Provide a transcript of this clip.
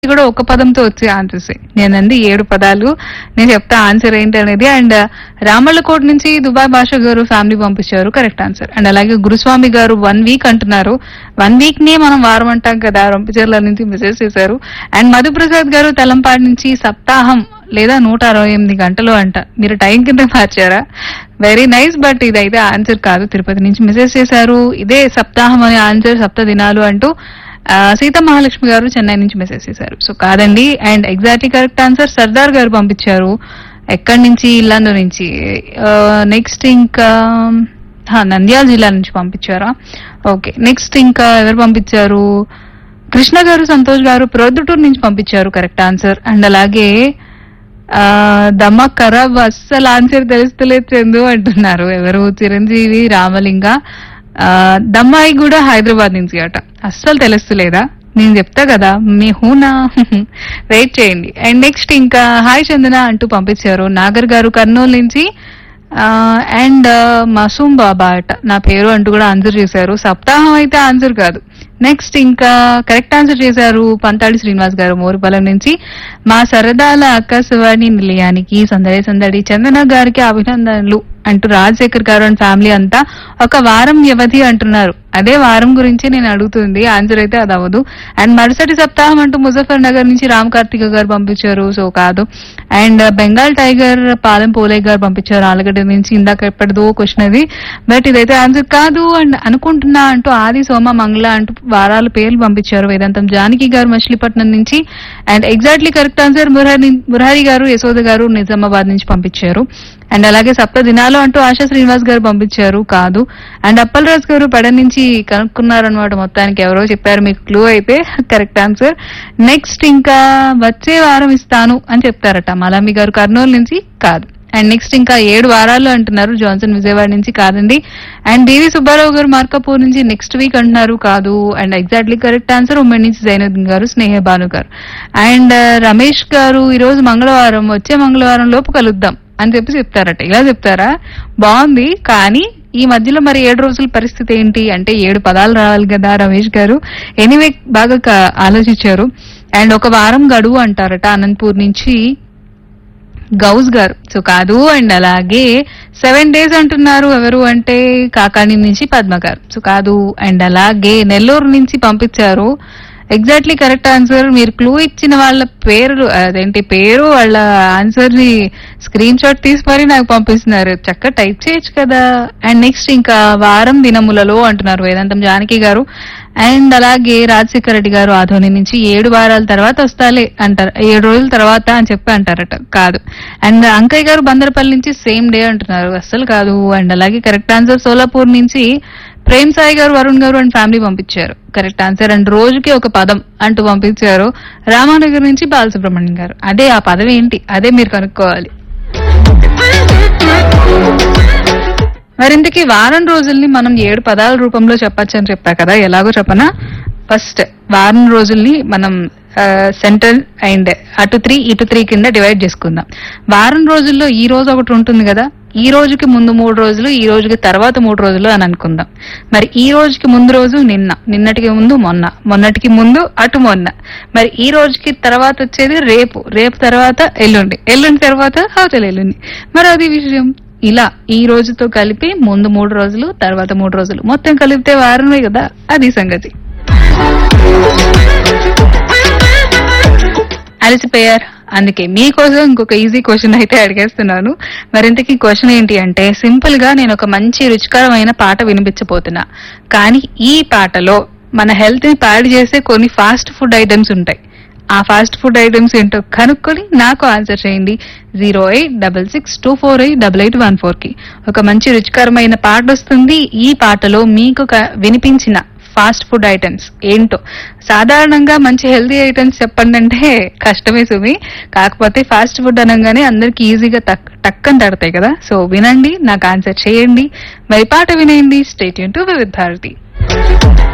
కూడా ఒక పదంతో వచ్చే ఆన్సర్స్ నేనంది ఏడు పదాలు నేను చెప్తా ఆన్సర్ ఏంటి అనేది అండ్ రామళ్ళకోట నుంచి దుబాయ్ భాష గారు ఫ్యామిలీ పంపించారు కరెక్ట్ ఆన్సర్ అండ్ అలాగే గురుస్వామి గారు వన్ వీక్ అంటున్నారు వన్ వీక్ నే మనం వారం అంటాం కదా రొంపిచెర్ల నుంచి మెసేజ్ చేశారు అండ్ మధుప్రసాద్ గారు తలంపాడు నుంచి సప్తాహం లేదా నూట అరవై ఎనిమిది గంటలు అంట మీరు టైం కింద మార్చారా వెరీ నైస్ బట్ ఇదైతే ఆన్సర్ కాదు తిరుపతి నుంచి మెసేజ్ చేశారు ఇదే సప్తాహం అనే ఆన్సర్ సప్త దినాలు అంటూ ఆ, సీతా మహాలక్ష్మి గారు చెన్నై నుంచి మెసేజ్ చేశారు సో కాదండి and exactly correct answer Sardar గారు పంపించారు ఎక్కడి నుంచి ఇల్లందు నుంచి నెక్స్ట్ ఇంకా హా, నంద్యాల జిల్లా నుంచి పంపించారా ఓకే నెక్స్ట్ ఇంకా ఎవరు పంపించారు కృష్ణ గారు సంతోష్ గారు ప్రొద్దుటూరు నుంచి పంపించారు కరెక్ట్ ఆన్సర్ అండ్ అలాగే ఆ, దమ్మ ఖరాబ్ అస్సలు ఆన్సర్ తెలుస్తలేదు చందు అంటున్నారు ఎవరు చిరంజీవి రామలింగ ఆ, దమ్మాయి కూడా హైదరాబాద్ నుంచి అట అస్సలు తెలుస్తలేదా నేను చెప్తా కదా మీ హూనా వెయిట్ చేయండి అండ్ నెక్స్ట్ ఇంకా హాయ్ చందన అంటూ పంపించారు నాగర్ గారు కర్నూలు నుంచి అండ్ మసూమ్ బాబా అట నా పేరు అంటూ కూడా ఆన్సర్ చేశారు సప్తాహం అయితే ఆన్సర్ కాదు నెక్స్ట్ ఇంకా కరెక్ట్ ఆన్సర్ చేశారు పంతాడి శ్రీనివాస్ గారు మోరుపాలెం నుంచి మా సరదాల ఆకాశవాణి నిలయానికి సందడి సందడి చందన గారికి అభినందనలు అంటూ రాజశేఖర్ గారు అండ్ ఫ్యామిలీ అంతా ఒక వారం వ్యవధి అంటున్నారు అదే వారం గురించి నేను అడుగుతుంది ఆన్సర్ అయితే అది అవ్వదు అండ్ మరుసటి సప్తాహం అంటూ ముజఫర్ నగర్ నుంచి రామ్ కార్తిక గారు పంపించారు సో కాదు అండ్ బెంగాల్ టైగర్ పాలెం పోలే గారు పంపించారు ఆలగడ్డ నుంచి ఇందాక ఎప్పటిదో క్వశ్చన్ అది బట్ ఇదైతే ఆన్సర్ కాదు అండ్ అనుకుంటున్నా అంటూ ఆది సోమ మంగళ అంటూ వారాల పేర్లు పంపించారు వేదాంతం జానకి గారు మచిలీపట్నం నుంచి and exactly correct answer Murahari Murahari గారు యశోద గారు నిజామాబాద్ నుంచి పంపించారు అండ్ అలాగే సప్త దినాలు అంటూ ఆశా శ్రీనివాస్ గారు పంపించారు కాదు అండ్ అప్పలరాజు గారు పడ నుంచి కనుక్కున్నారనమాట మొత్తానికి ఎవరో చెప్పారు మీకు క్లూ అయితే కరెక్ట్ ఆన్సర్ నెక్స్ట్ ఇంకా వచ్చే వారం ఇస్తాను అని చెప్తారట మలామి గారు కర్నూలు నుంచి కాదు అండ్ నెక్స్ట్ ఇంకా ఏడు వారాలు అంటున్నారు జాన్సన్ విజయవాడ నుంచి కాదండి అండ్ డివి సుబ్బారావు గారు మార్కాపూర్ నుంచి నెక్స్ట్ వీక్ అంటున్నారు కాదు అండ్ ఎగ్జాక్ట్లీ కరెక్ట్ ఆన్సర్ ఉమ్మడి నుంచి జైనుద్దీన్ గారు స్నేహ భాను గారు అండ్ రమేష్ గారు ఈ రోజు మంగళవారం వచ్చే మంగళవారం లోపు కలుద్దాం అని చెప్పి చెప్తారట ఇలా చెప్తారా బాగుంది కానీ ఈ మధ్యలో మరి ఏడు రోజుల పరిస్థితి ఏంటి అంటే ఏడు పదాలు రావాలి కదా రమేష్ గారు ఎనీవే బాగా క- ఆలోచించారు అండ్ ఒక వారం గడువు అంటారట అనంతపూర్ నుంచి గౌస్ గారు సో కాదు అండ్ అలాగే సెవెన్ డేస్ అంటున్నారు ఎవరు అంటే కాకాని నుంచి పద్మ గారు సో కాదు అండ్ అలాగే నెల్లూరు నుంచి పంపించారు ఎగ్జాక్ట్లీ కరెక్ట్ ఆన్సర్ మీరు క్లూ ఇచ్చిన వాళ్ళ పేరు అదేంటి పేరు వాళ్ళ ఆన్సర్ ని స్క్రీన్ షాట్ తీసి మరి నాకు పంపిస్తున్నారు చక్కగా టైప్ చేయొచ్చు కదా అండ్ నెక్స్ట్ ఇంకా వారం దినములలో అంటున్నారు వేదాంతం జానకి గారు అండ్ అలాగే రాజశేఖర రెడ్డి గారు ఆధోని నుంచి ఏడు వారాల తర్వాత వస్తాలే అంటారు ఏడు రోజుల తర్వాత అని చెప్పి అంటారట కాదు అండ్ అంకయ్య గారు బందరపల్లి నుంచి సేమ్ డే అంటున్నారు అస్సలు కాదు అండ్ అలాగే కరెక్ట్ ఆన్సర్ సోలాపూర్ నుంచి ప్రేమ్ సాయి గారు వరుణ్ గారు అండ్ ఫ్యామిలీ పంపించారు కరెక్ట్ ఆన్సర్ అండ్ రోజుకి ఒక పదం అంటూ పంపించారు రామానగర్ నుంచి బాలసుబ్రహ్మణ్యం గారు అదే ఆ పదం ఏంటి అదే మీరు కనుక్కోవాలి మరింతకి వారం రోజుల్ని మనం ఏడు పదాల రూపంలో చెప్పొచ్చు అని చెప్పా కదా ఎలాగో చెప్పనా ఫస్ట్ వారం రోజుల్ని మనం సెంట్రల్ అండ్ అటు త్రీ ఇటు త్రీ కింద డివైడ్ చేసుకుందాం వారం రోజుల్లో ఈ రోజు ఒకటి ఉంటుంది కదా ఈ రోజుకి ముందు మూడు రోజులు ఈ రోజుకి తర్వాత మూడు రోజులు అని అనుకుందాం మరి ఈ రోజుకి ముందు రోజు నిన్న నిన్నటికి ముందు మొన్న మొన్నటికి ముందు అటు మొన్న మరి ఈ రోజుకి తర్వాత వచ్చేది రేపు రేపు తర్వాత ఎల్లుండి ఎల్లుండి తర్వాత అవతల ఎల్లుండి మరి అది విషయం ఇలా ఈ రోజుతో కలిపి ముందు మూడు రోజులు తర్వాత మూడు రోజులు మొత్తం కలిపితే వారమే కదా అది సంగతి అలసిపోయారు అందుకే మీకోసం ఇంకొక ఈజీ క్వశ్చన్ అయితే అడిగేస్తున్నాను మరింతకి క్వశ్చన్ ఏంటి అంటే సింపుల్ గా నేను ఒక మంచి రుచికరమైన పాట వినిపించబోతున్నా కానీ ఈ పాటలో మన హెల్త్ ని పాడు చేసే కొన్ని ఫాస్ట్ ఫుడ్ ఐటమ్స్ ఉంటాయి ఆ ఫాస్ట్ ఫుడ్ ఐటమ్స్ ఏంటో కనుక్కొని నాకు ఆన్సర్ చేయండి zero eight double six two four eight double eight one four కి ఒక మంచి రుచికరమైన పాట వస్తుంది ఈ పాటలో మీకు క- వినిపించిన ఫాస్ట్ ఫుడ్ ఐటమ్స్ ఏంటో సాధారణంగా మంచి హెల్తీ ఐటమ్స్ చెప్పండి అంటే కష్టమే సుమి కాకపోతే ఫాస్ట్ ఫుడ్ అనగానే అందరికి ఈజీగా టక్ టక్కని తడతాయి కదా సో వినండి నాకు ఆన్సర్ చేయండి మరి పాట వినేయండి స్టేట్ టు విత్ భారతి